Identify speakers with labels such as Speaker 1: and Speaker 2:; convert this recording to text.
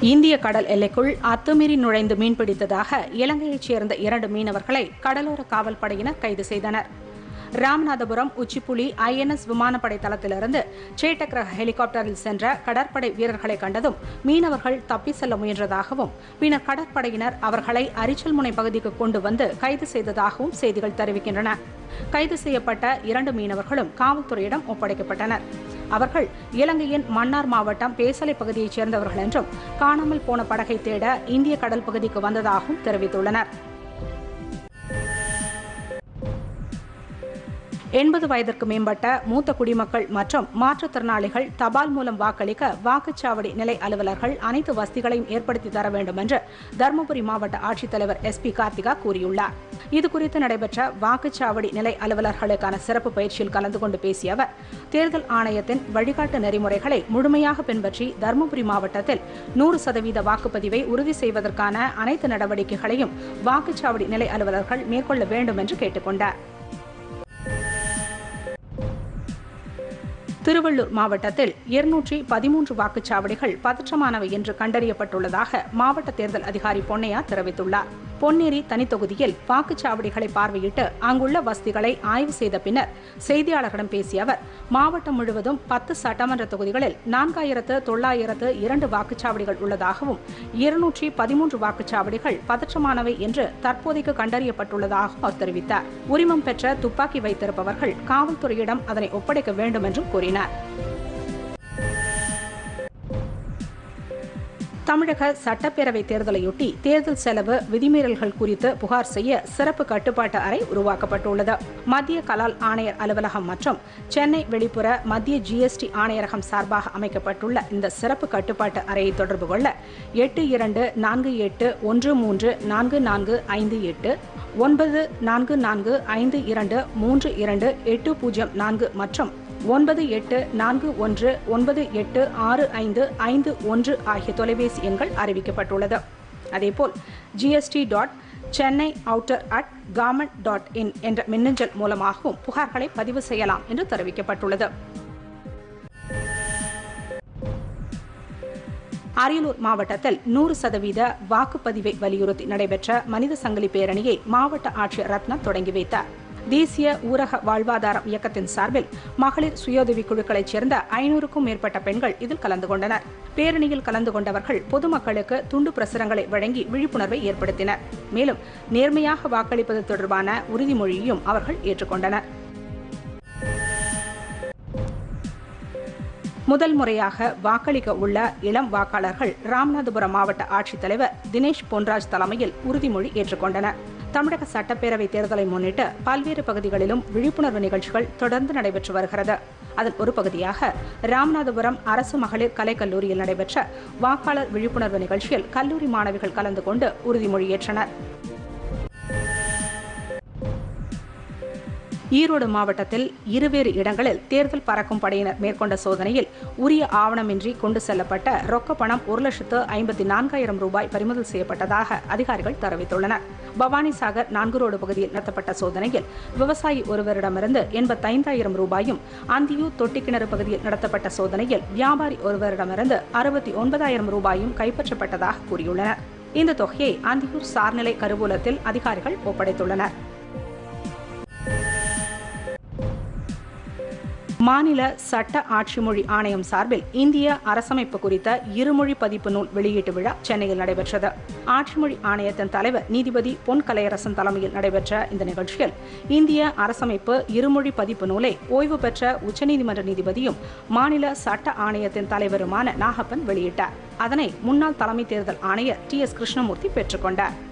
Speaker 1: இந்திய கடல் எல்லைக்குள் அத்துமீறி நுழைந்து மீன்பிடித்ததாக இலங்கையைச் சேர்ந்த இரண்டு மீனவர்களை கடலோர காவல் படையினர் கைது செய்தனர் ராமநாதபுரம் உச்சிப்புலி ஐஎன்எஸ் விமானப்படை தளத்திலிருந்து சேட்டக் ரக ஹெலிகாப்டரில் சென்ற கடற்படை வீரர்களை கண்டதும் மீனவர்கள் தப்பி செல்ல முயன்றதாகவும் பின்னர் கடற்படையினர் அவர்களை அரிச்சல்முனை பகுதிக்கு கொண்டு வந்து கைது செய்ததாகவும் செய்திகள் தெரிவிக்கின்றன கைது செய்யப்பட்ட இரண்டு மீனவர்களும் காவல்துறையிடம் ஒப்படைக்கப்பட்டனர் அவர்கள் இலங்கையின் மன்னார் மாவட்டம் பேசலை பகுதியைச் சேர்ந்தவர்கள் என்றும் காணாமல் போன படகை தேட இந்திய கடல் பகுதிக்கு வந்ததாகவும் தெரிவித்துள்ளனர் எண்பது வயதிற்கு மேம்பட்ட மூத்த குடிமக்கள் மற்றும் மாற்றுத்திறனாளிகள் தபால் மூலம் வாக்களிக்க வாக்குச்சாவடி நிலை அலுவலர்கள் அனைத்து வசதிகளையும் ஏற்படுத்தி தர வேண்டும் என்று தருமபுரி மாவட்ட ஆட்சித்தலைவர் எஸ் பி கார்த்திகா கூறியுள்ளார் இதுகுறித்து நடைபெற்ற வாக்குச்சாவடி நிலை அலுவலர்களுக்கான சிறப்பு பயிற்சியில் கலந்து கொண்டு பேசிய அவர் தேர்தல் ஆணையத்தின் வழிகாட்டு நெறிமுறைகளை முழுமையாக பின்பற்றி தருமபுரி மாவட்டத்தில் நூறு சதவீத வாக்குப்பதிவை உறுதி செய்வதற்கான அனைத்து நடவடிக்கைகளையும் வாக்குச்சாவடி நிலை அலுவலர்கள் மேற்கொள்ள வேண்டும் என்று கேட்டுக்கொண்டார் திருவள்ளூர் மாவட்டத்தில் இருநூற்றி பதிமூன்று வாக்குச்சாவடிகள் பதற்றமானவை என்று கண்டறியப்பட்டுள்ளதாக மாவட்ட தேர்தல் அதிகாரி பொன்னையா தெரிவித்துள்ளார் பொன்னேரி தனித்தொகுதியில் வாக்குச்சாவடிகளை பார்வையிட்டு அங்குள்ள வசதிகளை ஆய்வு செய்த பின்னர் செய்தியாளர்களிடம் பேசிய அவர் மாவட்டம் முழுவதும் பத்து சட்டமன்ற தொகுதிகளில் நான்காயிரத்து தொள்ளாயிரத்து இரண்டு வாக்குச்சாவடிகள் உள்ளதாகவும் இருநூற்றி பதிமூன்று வாக்குச்சாவடிகள் பதற்றமானவை என்று தற்போதைக்கு கண்டறியப்பட்டுள்ளதாகவும் அவர் தெரிவித்தார் உரிமம் பெற்ற துப்பாக்கி வைத்திருப்பவர்கள் காவல்துறையிடம் அதனை ஒப்படைக்க வேண்டும் என்றும் கூறினார் தமிழக சட்டப்பேரவை தேர்தலையொட்டி தேர்தல் செலவு விதிமீறல்கள் குறித்து புகார் செய்ய சிறப்பு கட்டுப்பாட்டு அறை உருவாக்கப்பட்டுள்ளது மத்திய கலால் ஆணையர் அலுவலகம் மற்றும் சென்னை வெளிப்புற மத்திய ஜிஎஸ்டி ஆணையரகம் சார்பாக அமைக்கப்பட்டுள்ள இந்த சிறப்பு கட்டுப்பாட்டு அறையை தொடர்பு கொள்ள எட்டு இரண்டு நான்கு எட்டு ஒன்று மூன்று நான்கு நான்கு ஐந்து எட்டு ஒன்பது நான்கு நான்கு ஐந்து இரண்டு மூன்று இரண்டு எட்டு பூஜ்ஜியம் நான்கு மற்றும் ஒன்பது எட்டு நான்கு ஒன்று ஒன்பது எட்டு ஆறு ஐந்து ஐந்து ஒன்று ஆகிய தொலைபேசி எண்கள் அறிவிக்கப்பட்டுள்ளது அதேபோல் GST dot Chennai outer at government dot in என்ற மின்னஞ்சல் மூலமாகவும் புகார்களை பதிவு செய்யலாம் என்று தெரிவிக்கப்பட்டுள்ளது அரியலூர் மாவட்டத்தில் நூறு சதவீத வாக்குப்பதிவை வலியுறுத்தி நடைபெற்ற மனித சங்கிலி பேரணியை மாவட்ட ஆட்சியர் ரத்னா தொடங்கி வைத்தார் தேசிய ஊரக வாழ்வாதாரம் இயக்கத்தின் சார்பில் மகளிர் சுயோதவி குழுக்களைச் சேர்ந்த ஐநூறுக்கும் மேற்பட்ட பெண்கள் இதில் கலந்து கொண்டனர் பேரணியில் கலந்து கொண்டவர்கள் பொதுமக்களுக்கு துண்டு பிரசுரங்களை வழங்கி விழிப்புணர்வை ஏற்படுத்தினர் மேலும் நேர்மையாக வாக்களிப்பது தொடர்பான உறுதிமொழியையும் அவர்கள் ஏற்றுக்கொண்டனர் முதல் முறையாக வாக்களிக்க உள்ள இளம் வாக்காளர்கள் ராமநாதபுரம் மாவட்ட ஆட்சித்தலைவர் தினேஷ் பொன்ராஜ் தலைமையில் உறுதிமொழி ஏற்றுக்கொண்டனர் தமிழக சட்டப்பேரவை தேர்தலை முன்னிட்டு பல்வேறு பகுதிகளிலும் விழிப்புணர்வு நிகழ்ச்சிகள் தொடர்ந்து நடைபெற்று வருகிறது அதன் ஒரு பகுதியாக ராமநாதபுரம் அரசு மகளிர் கலைக்கல்லூரியில் நடைபெற்ற வாக்காளர் விழிப்புணர்வு நிகழ்ச்சியில் கல்லூரி மாணவிகள் கலந்து கொண்டு உறுதிமொழி ஏற்றனர் ஈரோடு மாவட்டத்தில் இருவேறு இடங்களில் தேர்தல் பறக்கும் படையினர் மேற்கொண்ட சோதனையில் உரிய ஆவணமின்றி கொண்டு செல்லப்பட்ட ரொக்க பணம் ஒரு லட்சத்து ஐம்பத்தி நான்காயிரம் ரூபாய் பறிமுதல் செய்யப்பட்டதாக அதிகாரிகள் தெரிவித்துள்ளனர் பவானிசாகர் நான்கு ரோடு பகுதியில் நடத்தப்பட்ட சோதனையில் விவசாயி ஒருவரிடமிருந்து எண்பத்தைந்தாயிரம் ரூபாயும் அந்தியூர் தொட்டிக்கிணறு பகுதியில் நடத்தப்பட்ட சோதனையில் வியாபாரி ஒருவரிடமிருந்து அறுபத்தி ஒன்பதாயிரம் ரூபாயும் கைப்பற்றப்பட்டதாக கூறியுள்ளனர் இந்த தொகையை அந்தியூர் சார்நிலை கருவூலத்தில் அதிகாரிகள் ஒப்படைத்துள்ளனர் மாநில சட்ட ஆட்சி மொழி ஆணையம் சார்பில் இந்திய அரசமைப்பு குறித்த இருமொழி பதிப்பு நூல் வெளியீட்டு விழா சென்னையில் நடைபெற்றது ஆட்சிமொழி ஆணையத்தின் தலைவர் நீதிபதி பொன் கலையரசன் தலைமையில் நடைபெற்ற இந்த நிகழ்ச்சியில் இந்திய அரசமைப்பு இருமொழி பதிப்பு நூலை ஓய்வு பெற்ற உச்சநீதிமன்ற நீதிபதியும் மாநில சட்ட ஆணையத்தின் தலைவருமான நாகப்பன் வெளியிட்டார் அதனை முன்னாள் தலைமை தேர்தல் ஆணையர் டி எஸ் கிருஷ்ணமூர்த்தி பெற்றுக்கொண்டார்